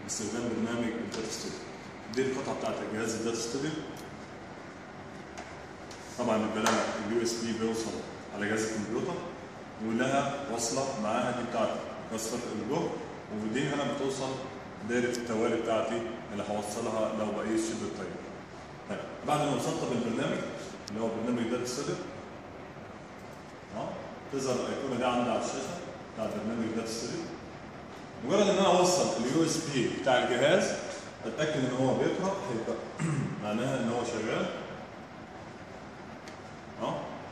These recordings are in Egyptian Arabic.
باستخدام برنامج الداتا ستوديو دي القطعه بتاعت جهاز الداتا ستوديو طبعا بيبقى لها اليو اس بي بيوصل على جهاز الكمبيوتر ولها وصله معاها دي بتاعت وصله الجهد ودي هنا بتوصل دايره التوالي بتاعتي اللي هوصلها لو بقيس شده التيار. طيب بعد ما وصلت بالبرنامج اللي هو برنامج داتا ستوديو اه تظهر الايقونه دي عندي على الشاشه بتاع برنامج داتا ستوديو مجرد ان انا اوصل اليو اس بي بتاع الجهاز اتاكد ان هو بيقرا هيبقى معناها ان هو شغال اه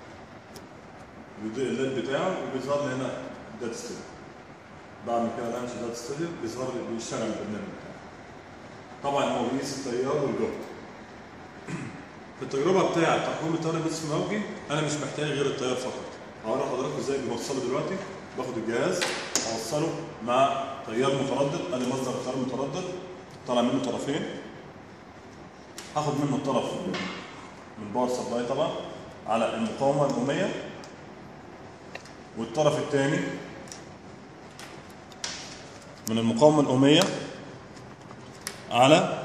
وده الليد بتاعه وبيظهر لي هنا داتا ستوديو بعمل كده لانش داتا ستوديو بيظهر لي بيشتغل البرنامج بتاعي طبعا هو بيقيس التيار والجهد في التجربه بتاعه تقويم التيار النصف موجي انا مش محتاج غير التيار فقط هوري لحضراتكم ازاي بنوصله دلوقتي باخد الجهاز اوصله مع تيار متردد ادي مصدر تيار متردد طالع منه طرفين هاخد منه الطرف من باور سبلاي طبعا على المقاومه الاميه والطرف الثاني من المقاومه الاميه على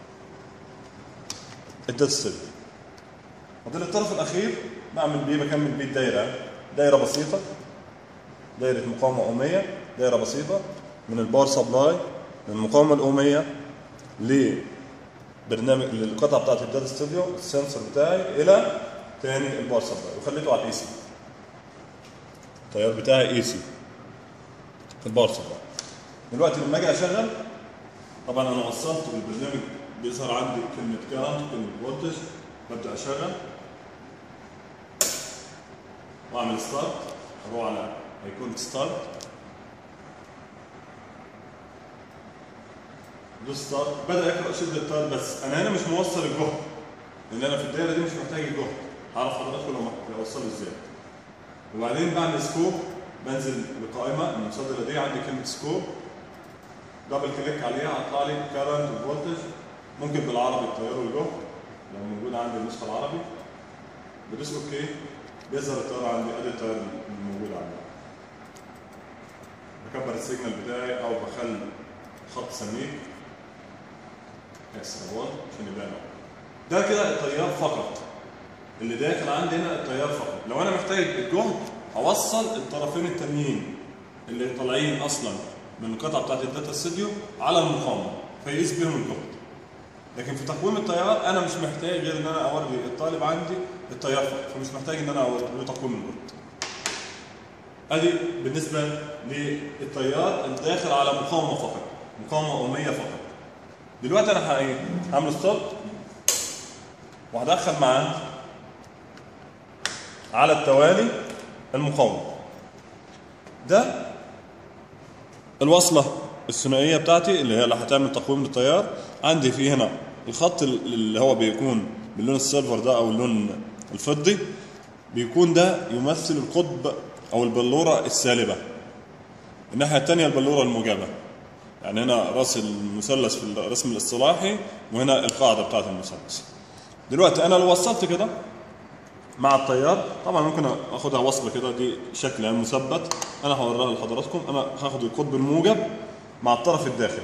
الداتا ستوديو فاضل الطرف الاخير بعمل بيه بكمل بيه الدايره دايره بسيطه دايره مقاومه اميه دايره بسيطه من الباور سبلاي من المقاومه الاميه لبرنامج للقطعه بتاعت الداتا ستوديو السنسور بتاعي الى تاني الباور سبلاي وخليته على الاي سي التيار بتاعي اي سي في الباور سبلاي دلوقتي لما اجي اشغل طبعا انا وصلت بالبرنامج بيظهر عندي كلمه كارنت وكلمه فولتج ببدا اشغل واعمل ستارت اروح على ايقونه ستارت دوس ستارت بدا يقرا شده التيار بس انا هنا مش موصل الجهد لان انا في الدايره دي مش محتاج الجهد هعرف حضراتكم لو اوصله ازاي وبعدين بعمل سكوب بنزل لقائمه المصادره دي عندي كلمه سكوب دبل كليك عليها هطلع لي كارنت وفولتج ممكن بالعربي التيار والجهد لو موجود عندي النسخه العربي بدوس اوكي بيظهر التيار عندي ادي التيار الموجود عندي بكبر السيجنال بتاعي او بخلي خط سميك اكس اهو عشان يبان ده كده التيار فقط اللي داخل عندي هنا التيار فقط لو انا محتاج الجهد هوصل الطرفين التانيين اللي طالعين اصلا من القطعه بتاعت الداتا ستوديو على المقاومه فيقيس بيهم الجهد لكن في تقويم التيار انا مش محتاج غير ان انا اوري الطالب عندي التيار فقط فمش محتاج ان انا اوري له تقويم الجهد ادي بالنسبه للتيار الداخل على مقاومه فقط مقاومه اميه فقط دلوقتي انا ه- هعمل ستوب وهدخل معاه على التوالي المقاومه ده الوصله الثنائيه بتاعتي اللي هي اللي هتعمل تقويم للتيار عندي في هنا الخط اللي هو بيكون باللون السيلفر ده او اللون الفضي بيكون ده يمثل القطب او البلوره السالبه الناحيه الثانيه البلوره الموجبه يعني هنا راس المثلث في الرسم الاصطلاحي وهنا القاعده بتاعت المثلث دلوقتي انا لو وصلت كده مع التيار طبعا ممكن اخدها وصله كده دي شكل يعني مثبت انا هوريها لحضراتكم انا هاخد القطب الموجب مع الطرف الداخلي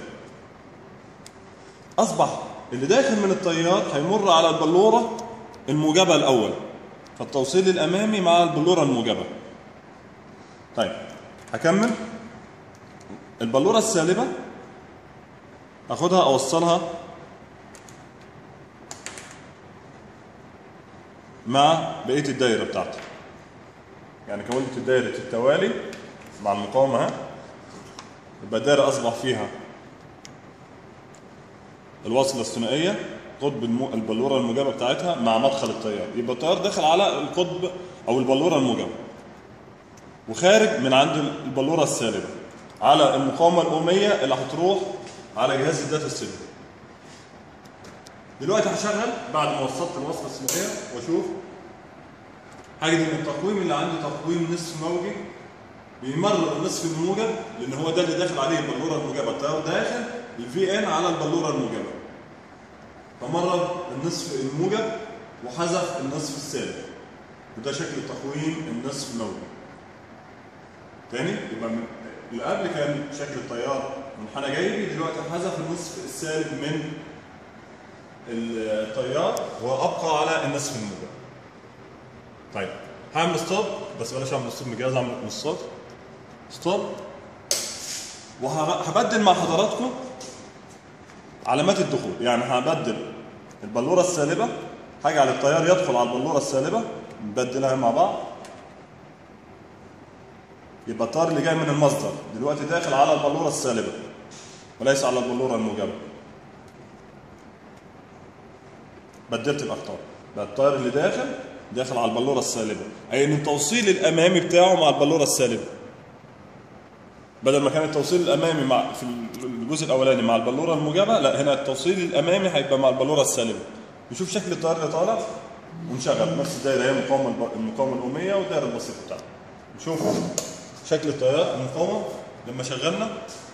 اصبح اللي داخل من التيار هيمر على البلوره الموجبه الاول فالتوصيل الامامي مع البلوره الموجبه طيب هكمل البلوره السالبه اخدها اوصلها مع بقيه الدايره بتاعتي يعني كونت دايره التوالي مع المقاومه ها يبقى الدايره اصبح فيها الوصله الثنائيه قطب المو... البلوره الموجبه بتاعتها مع مدخل التيار يبقى التيار داخل على القطب او البلوره الموجبه وخارج من عند البلوره السالبه على المقاومه الاميه اللي هتروح على جهاز الداتا ستوديو دلوقتي هشغل بعد ما وصلت الوصله الثنائيه واشوف هجد ان التقويم اللي عندي تقويم نصف موجي بيمرر النصف الموجب لان هو ده اللي داخل عليه البلوره الموجبه التيار داخل الفي ان على البلوره الموجبه فمرر النصف الموجب وحذف النصف السالب وده شكل تقويم النصف الموجب تاني يبقى من اللي قبل كان شكل التيار منحنى جانبي دلوقتي حذف النصف السالب من التيار وابقى على النصف الموجب طيب هعمل ستوب بس بلاش اعمل ستوب من الجهاز اعمل من الصوت ستوب وهبدل مع حضراتكم علامات الدخول يعني هبدل البلوره السالبه هجعل التيار يدخل على البلوره السالبه نبدلها مع بعض يبقى التيار اللي جاي من المصدر دلوقتي داخل على البلوره السالبه وليس على البلوره الموجبه بدلت الاخطار بقى التيار اللي داخل داخل على البلوره السالبه اي ان التوصيل الامامي بتاعه مع البلوره السالبه بدل ما كان التوصيل الامامي مع في الجزء الاولاني مع البلوره الموجبه لا هنا التوصيل الامامي هيبقى مع البلوره السالبه نشوف شكل التيار اللي طالع ونشغل نفس الدايره هي المقاومه الب- المقاومه الاميه والدايره البسيطه بتاعتها نشوف شكل التيار المقاومه لما شغلنا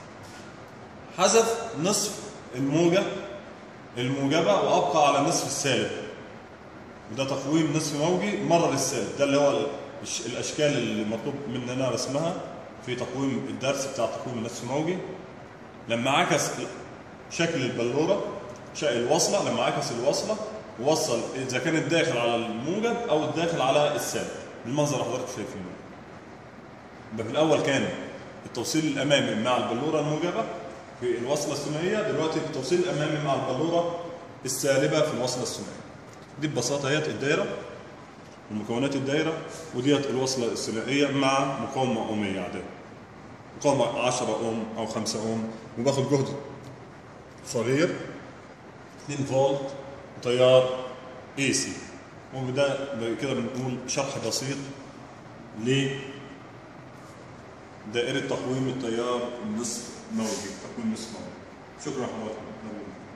حذف نصف الموجه الموجبه وابقى على النصف السالب وده تقويم نصف موجي مرر السالب ده اللي هو الش- الاشكال اللي مطلوب مننا رسمها في تقويم الدرس بتاع تقويم النصف الموجي لما عكس شكل البلوره شكل الوصله لما عكس الوصله وصل اذا كانت داخل على الموجب او الداخل على السالب بالمنظر اللي حضرتك شايفينه يبقى في الاول كان التوصيل الامامي مع البلوره الموجبه في الوصله الثنائيه دلوقتي التوصيل الامامي مع البلوره السالبه في الوصله الثنائيه دي ببساطه هي الدايره ومكونات الدايره وديت الوصله الثنائيه مع مقاومه اوميه عاديه مقاومه 10 اوم او 5 اوم وباخد جهد صغير 2 فولت وتيار اي سي وده كده بنقول شرح بسيط ل دائرة تقويم التيار النصف موجي تقويم نصف موجي شكرا حضرتك